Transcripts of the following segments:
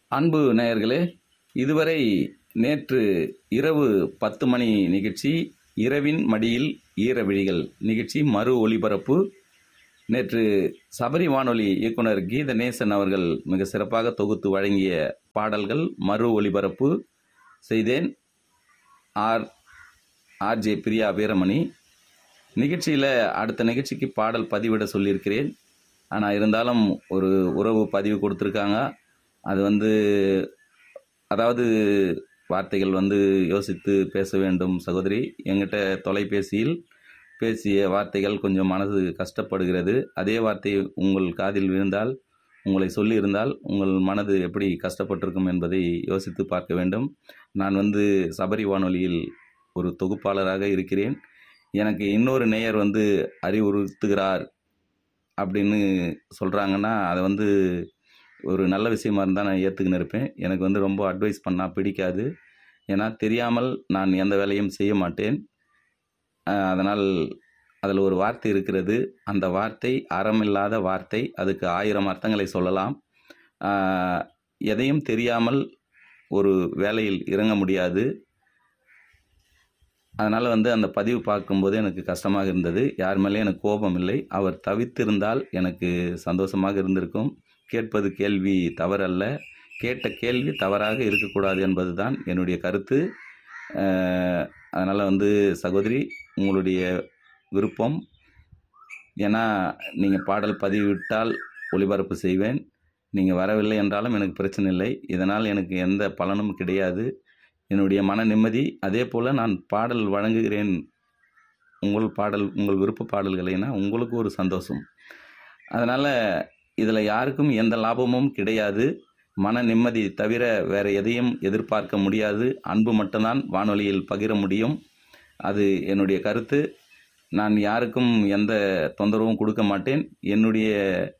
அன்பு நேயர்களே இதுவரை நேற்று இரவு பத்து மணி நிகழ்ச்சி இரவின் மடியில் ஈரவிழிகள் நிகழ்ச்சி மறு ஒளிபரப்பு நேற்று சபரி வானொலி இயக்குனர் கீதநேசன் அவர்கள் மிக சிறப்பாக தொகுத்து வழங்கிய பாடல்கள் மறு ஒளிபரப்பு செய்தேன் ஆர் ஆர்ஜே பிரியா வீரமணி நிகழ்ச்சியில் அடுத்த நிகழ்ச்சிக்கு பாடல் பதிவிட சொல்லியிருக்கிறேன் ஆனால் இருந்தாலும் ஒரு உறவு பதிவு கொடுத்துருக்காங்க அது வந்து அதாவது வார்த்தைகள் வந்து யோசித்து பேச வேண்டும் சகோதரி எங்கிட்ட தொலைபேசியில் பேசிய வார்த்தைகள் கொஞ்சம் மனது கஷ்டப்படுகிறது அதே வார்த்தை உங்கள் காதில் விழுந்தால் உங்களை சொல்லியிருந்தால் உங்கள் மனது எப்படி கஷ்டப்பட்டிருக்கும் என்பதை யோசித்து பார்க்க வேண்டும் நான் வந்து சபரி வானொலியில் ஒரு தொகுப்பாளராக இருக்கிறேன் எனக்கு இன்னொரு நேயர் வந்து அறிவுறுத்துகிறார் அப்படின்னு சொல்கிறாங்கன்னா அதை வந்து ஒரு நல்ல விஷயமா இருந்தால் நான் ஏற்றுக்கின்னு இருப்பேன் எனக்கு வந்து ரொம்ப அட்வைஸ் பண்ணால் பிடிக்காது ஏன்னா தெரியாமல் நான் எந்த வேலையும் செய்ய மாட்டேன் அதனால் அதில் ஒரு வார்த்தை இருக்கிறது அந்த வார்த்தை அறமில்லாத வார்த்தை அதுக்கு ஆயிரம் அர்த்தங்களை சொல்லலாம் எதையும் தெரியாமல் ஒரு வேலையில் இறங்க முடியாது அதனால் வந்து அந்த பதிவு பார்க்கும்போது எனக்கு கஷ்டமாக இருந்தது யார் மேலேயும் எனக்கு கோபம் இல்லை அவர் தவித்திருந்தால் எனக்கு சந்தோஷமாக இருந்திருக்கும் கேட்பது கேள்வி தவறல்ல கேட்ட கேள்வி தவறாக இருக்கக்கூடாது என்பது தான் என்னுடைய கருத்து அதனால் வந்து சகோதரி உங்களுடைய விருப்பம் ஏன்னா நீங்கள் பாடல் பதிவிட்டால் ஒளிபரப்பு செய்வேன் நீங்கள் வரவில்லை என்றாலும் எனக்கு பிரச்சனை இல்லை இதனால் எனக்கு எந்த பலனும் கிடையாது என்னுடைய மன நிம்மதி அதே போல் நான் பாடல் வழங்குகிறேன் உங்கள் பாடல் உங்கள் விருப்ப பாடல்களைனா உங்களுக்கு ஒரு சந்தோஷம் அதனால் இதில் யாருக்கும் எந்த லாபமும் கிடையாது மன நிம்மதி தவிர வேறு எதையும் எதிர்பார்க்க முடியாது அன்பு மட்டும்தான் வானொலியில் பகிர முடியும் அது என்னுடைய கருத்து நான் யாருக்கும் எந்த தொந்தரவும் கொடுக்க மாட்டேன் என்னுடைய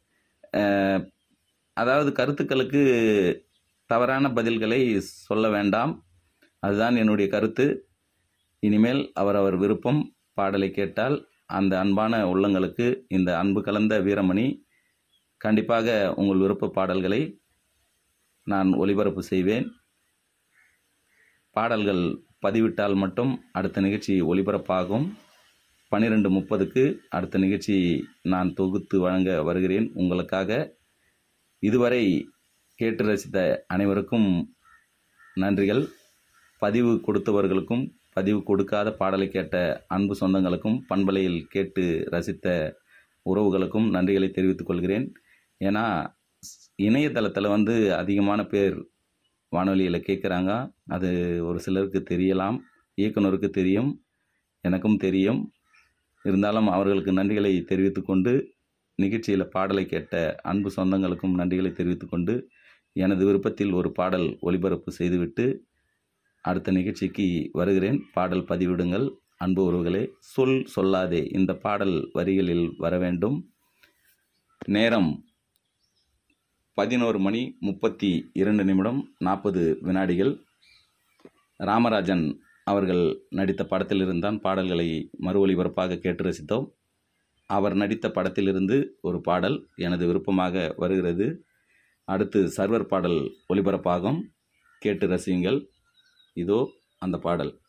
அதாவது கருத்துக்களுக்கு தவறான பதில்களை சொல்ல வேண்டாம் அதுதான் என்னுடைய கருத்து இனிமேல் அவரவர் விருப்பம் பாடலை கேட்டால் அந்த அன்பான உள்ளங்களுக்கு இந்த அன்பு கலந்த வீரமணி கண்டிப்பாக உங்கள் விருப்ப பாடல்களை நான் ஒளிபரப்பு செய்வேன் பாடல்கள் பதிவிட்டால் மட்டும் அடுத்த நிகழ்ச்சி ஒளிபரப்பாகும் பன்னிரெண்டு முப்பதுக்கு அடுத்த நிகழ்ச்சி நான் தொகுத்து வழங்க வருகிறேன் உங்களுக்காக இதுவரை கேட்டு ரசித்த அனைவருக்கும் நன்றிகள் பதிவு கொடுத்தவர்களுக்கும் பதிவு கொடுக்காத பாடலை கேட்ட அன்பு சொந்தங்களுக்கும் பண்பலையில் கேட்டு ரசித்த உறவுகளுக்கும் நன்றிகளை தெரிவித்துக் கொள்கிறேன் ஏன்னா இணையதளத்தில் வந்து அதிகமான பேர் வானொலியில் கேட்குறாங்க அது ஒரு சிலருக்கு தெரியலாம் இயக்குனருக்கு தெரியும் எனக்கும் தெரியும் இருந்தாலும் அவர்களுக்கு நன்றிகளை தெரிவித்துக்கொண்டு நிகழ்ச்சியில் பாடலை கேட்ட அன்பு சொந்தங்களுக்கும் நன்றிகளை தெரிவித்துக்கொண்டு எனது விருப்பத்தில் ஒரு பாடல் ஒளிபரப்பு செய்துவிட்டு அடுத்த நிகழ்ச்சிக்கு வருகிறேன் பாடல் பதிவிடுங்கள் அன்பு உறவுகளே சொல் சொல்லாதே இந்த பாடல் வரிகளில் வர வேண்டும் நேரம் பதினோரு மணி முப்பத்தி இரண்டு நிமிடம் நாற்பது வினாடிகள் ராமராஜன் அவர்கள் நடித்த படத்திலிருந்தான் பாடல்களை மறு ஒளிபரப்பாக கேட்டு ரசித்தோம் அவர் நடித்த படத்திலிருந்து ஒரு பாடல் எனது விருப்பமாக வருகிறது அடுத்து சர்வர் பாடல் ஒளிபரப்பாகும் கேட்டு ரசியுங்கள் இதோ அந்த பாடல்